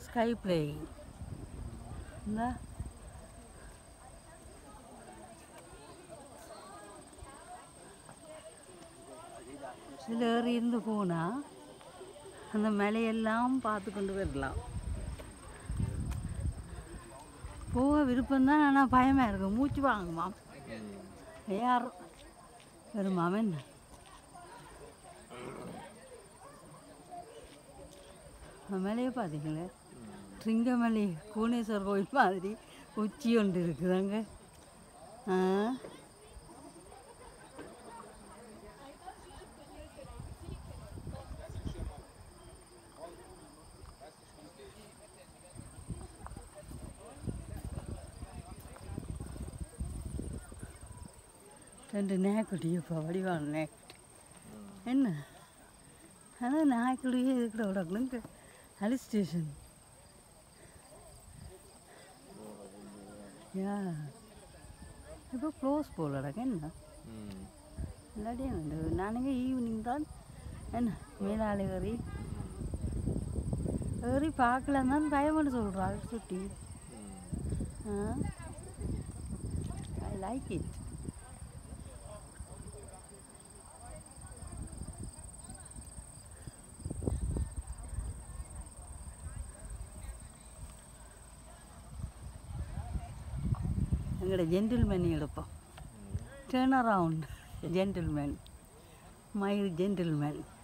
sky playing இந்த இதில் ஏறி இருந்து போனால் அந்த மலையெல்லாம் பார்த்து கொண்டு வரலாம் போக விருப்பம்தான் ஆனால் பயமாக இருக்கும் மூச்சு வாங்குமாம் யார் வருமாம் என்ன அந்த மலையை பார்த்தீங்களே ட்ரிங்கமலை கோணேஸ்வரர் கோயில் மாதிரி உச்சி ஒன்று இருக்குதாங்க ஆ ரெண்டு நாய்க்குட்டி இப்போ வடிவான நாய்க்குட்டி என்ன ஆனால் நாய்க்குட்டியே இருக்கிற விடக்கணுங்க ஹில் ஸ்டேஷன் யா இப்போ க்ளோஸ் போலடங்க என்ன இல்லாட்டி என்ன நானுங்க ஈவினிங் தான் என்ன மேலாளி ஏறி ஏறி பார்க்கலாம் தான் பயமாட்டு சொல்கிறாள் சுட்டி ஆ ஐ லைக் இட் எங்களோட ஜென்டில்மேன் எடுப்போம் turn around gentleman my gentleman